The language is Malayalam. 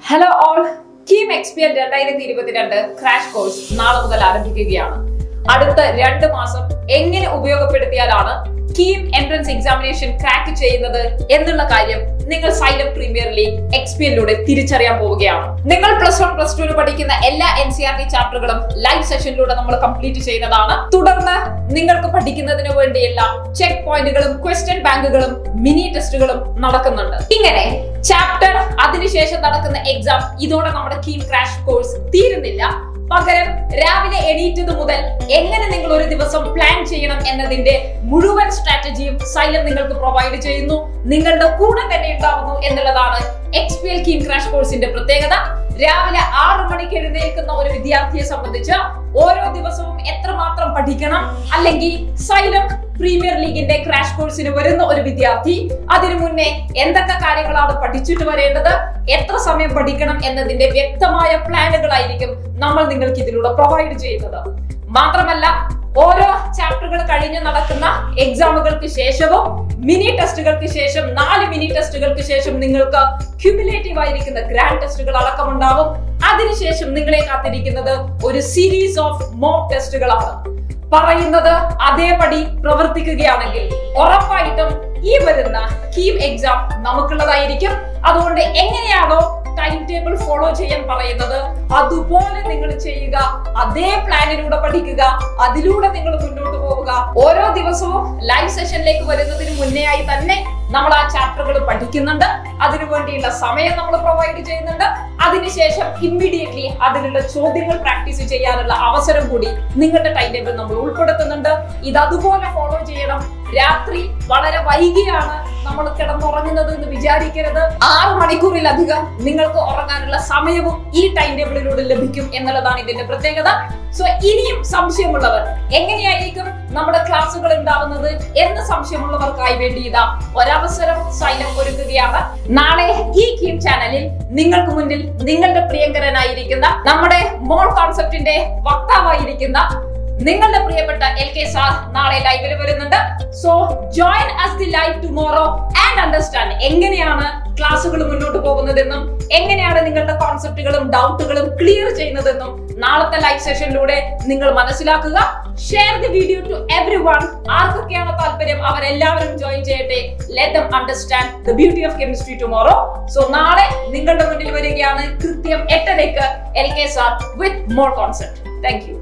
ഹലോ ഓൾ കീം എക്സ്പിയൽ രണ്ടായിരത്തി ഇരുപത്തിരണ്ട് ക്രാഷ് കോഴ്സ് നാളെ മുതൽ ആരംഭിക്കുകയാണ് അടുത്ത രണ്ട് മാസം എങ്ങനെ ഉപയോഗപ്പെടുത്തിയാലാണ് കീം എൻട്രൻസ് എക്സാമിനേഷൻ ക്രാക്ക് ചെയ്യുന്നത് എന്നുള്ള കാര്യം നിങ്ങൾ സൈലം പ്രീമിയർ ലീഗ് എക്സ്പിയലിലൂടെ തിരിച്ചറിയാൻ പോവുകയാണ് നിങ്ങൾ പ്ലസ് വൺ പ്ലസ് ടുവിന് പഠിക്കുന്ന എല്ലാ എൻ സി ആർ ടി ചാപ്റ്ററുകളും ലൈവ് സെഷനിലൂടെ നമ്മൾ കംപ്ലീറ്റ് ചെയ്യുന്നതാണ് തുടർന്ന് നിങ്ങൾക്ക് പഠിക്കുന്നതിന് വേണ്ടിയുള്ള ചെക്ക് പോയിന്റുകളും ക്വസ്റ്റ്യൻ ബാങ്കുകളും മിനി ടെസ്റ്റുകളും നടക്കുന്നുണ്ട് ഇങ്ങനെ ചാപ്റ്റർ അതിനുശേഷം നടക്കുന്ന എക്സാം ഇതോടെ നമ്മുടെ കീം ക്രാഷ് കോഴ്സ് തീരുന്നില്ല പകരം രാവിലെ എണീറ്റത് മുതൽ എങ്ങനെ നിങ്ങൾ ഒരു ദിവസം പ്ലാൻ ചെയ്യണം എന്നതിന്റെ മുഴുവൻ സ്ട്രാറ്റജിയും സൈലം നിങ്ങൾക്ക് പ്രൊവൈഡ് ചെയ്യുന്നു നിങ്ങളുടെ കൂടെ തന്നെ ഉണ്ടാവുന്നു എന്നുള്ളതാണ് X P L KEAM crash കോഴ്സിന്റെ പ്രത്യേകത രാവിലെ ആറു മണിക്ക് എഴുന്നേൽക്കുന്ന ഒരു വിദ്യാർത്ഥിയെ സംബന്ധിച്ച് ഓരോ ദിവസവും എത്രമാത്രം പഠിക്കണം അല്ലെങ്കിൽ സൈലം പ്രീമിയർ ലീഗിന്റെ ക്രാഷ് കോഴ്സിന് വരുന്ന ഒരു വിദ്യാർത്ഥി അതിനു മുന്നേ എന്തൊക്കെ കാര്യങ്ങളാണ് പഠിച്ചിട്ട് വരേണ്ടത് എത്ര സമയം പഠിക്കണം എന്നതിന്റെ വ്യക്തമായ പ്ലാനുകളായിരിക്കും നമ്മൾ നിങ്ങൾക്ക് ഇതിലൂടെ പ്രൊവൈഡ് ചെയ്യുന്നത് മാത്രമല്ല ഓരോ ചാപ്റ്ററുകൾ കഴിഞ്ഞ് നടക്കുന്ന എക്സാമുകൾക്ക് ശേഷവും മിനി ടെസ്റ്റുകൾക്ക് ശേഷം നാല് മിനി ടെസ്റ്റുകൾക്ക് ശേഷം നിങ്ങൾക്ക് ക്യുമുലേറ്റീവ് ആയിരിക്കുന്ന ഗ്രാൻഡ് ടെസ്റ്റുകൾ അടക്കമുണ്ടാവും അതിനുശേഷം നിങ്ങളെ കാത്തിരിക്കുന്നത് ഒരു സീരീസ് ഓഫ് മോക്ക് ടെസ്റ്റുകളാണ് പറയുന്നത് അതേപടി പ്രവർത്തിക്കുകയാണെങ്കിൽ ഉറപ്പായിട്ടും ഈ വരുന്ന കീം എക്സാം നമുക്കുള്ളതായിരിക്കും അതുകൊണ്ട് എങ്ങനെയാണോ ടൈം ടേബിൾ ഫോളോ ചെയ്യാൻ പറയുന്നത് അതുപോലെ നിങ്ങൾ ചെയ്യുക അതേ പ്ലാനിലൂടെ പഠിക്കുക അതിലൂടെ നിങ്ങൾ മുന്നോട്ട് പോവുക ഓരോ ദിവസവും ലൈവ് സെഷനിലേക്ക് വരുന്നതിന് മുന്നേ ആയി തന്നെ നമ്മൾ ആ ചാപ്റ്ററുകൾ പഠിക്കുന്നുണ്ട് അതിനു വേണ്ടിയുള്ള സമയം നമ്മൾ പ്രൊവൈഡ് ചെയ്യുന്നുണ്ട് അതിനുശേഷം ഇമ്മീഡിയറ്റ്ലി അതിലുള്ള ചോദ്യങ്ങൾ പ്രാക്ടീസ് ചെയ്യാനുള്ള അവസരം കൂടി നിങ്ങളുടെ ടൈം ടേബിൾ നമ്മൾ ഉൾപ്പെടുത്തുന്നുണ്ട് ഇത് അതുപോലെ ഫോളോ ചെയ്യണം രാത്രി വളരെ വൈകിയാണ് നമ്മൾ കിടന്നുറങ്ങുന്നത് എന്ന് വിചാരിക്കരുത് ആറ് മണിക്കൂറിലധികം നിങ്ങൾക്ക് ഉറങ്ങാനുള്ള സമയവും ഈ ടൈം ടേബിളിലൂടെ ലഭിക്കും എന്നുള്ളതാണ് ഇതിന്റെ പ്രത്യേകത സോ ഇനിയും സംശയമുള്ളവർ എങ്ങനെയായിരിക്കും നമ്മുടെ ക്ലാസ്സുകൾ ഉണ്ടാവുന്നത് എന്ന് സംശയമുള്ളവർക്കായി വേണ്ടി ഇതാ ഒരവസരം സൈലം ഒരുക്കുകയാണ് നാളെ ഈ കീം ചാനലിൽ നിങ്ങൾക്ക് മുന്നിൽ നിങ്ങളുടെ പ്രിയങ്കരനായിരിക്കുന്ന നമ്മുടെ മോൾ കോൺസെപ്റ്റിന്റെ വക്താവായിരിക്കുന്ന നിങ്ങളുടെ പ്രിയപ്പെട്ട എൽ കെ സാർ നാളെ ലൈവിൽ വരുന്നുണ്ട് so join us the live tomorrow and understand എങ്ങനെയാണ് ക്ലാസ്സുകൾ മുന്നോട്ട് പോകുന്നതെന്നും എങ്ങനെയാണ് നിങ്ങളുടെ കോൺസെപ്റ്റുകളും ഡൗട്ടുകളും ക്ലിയർ ചെയ്യുന്നതെന്നും നാളത്തെ ലൈവ് സെഷനിലൂടെ നിങ്ങൾ മനസ്സിലാക്കുക share the video to everyone ആർക്കൊക്കെയാണ് താല്പര്യം അവരെല്ലാവരും ജോയിൻ ചെയ്യട്ടെ let them understand the beauty of chemistry tomorrow so നാളെ നിങ്ങളുടെ മുന്നിൽ വരികയാണ് കൃത്യം എട്ടരയ്ക്ക് L K sir with more concept thank U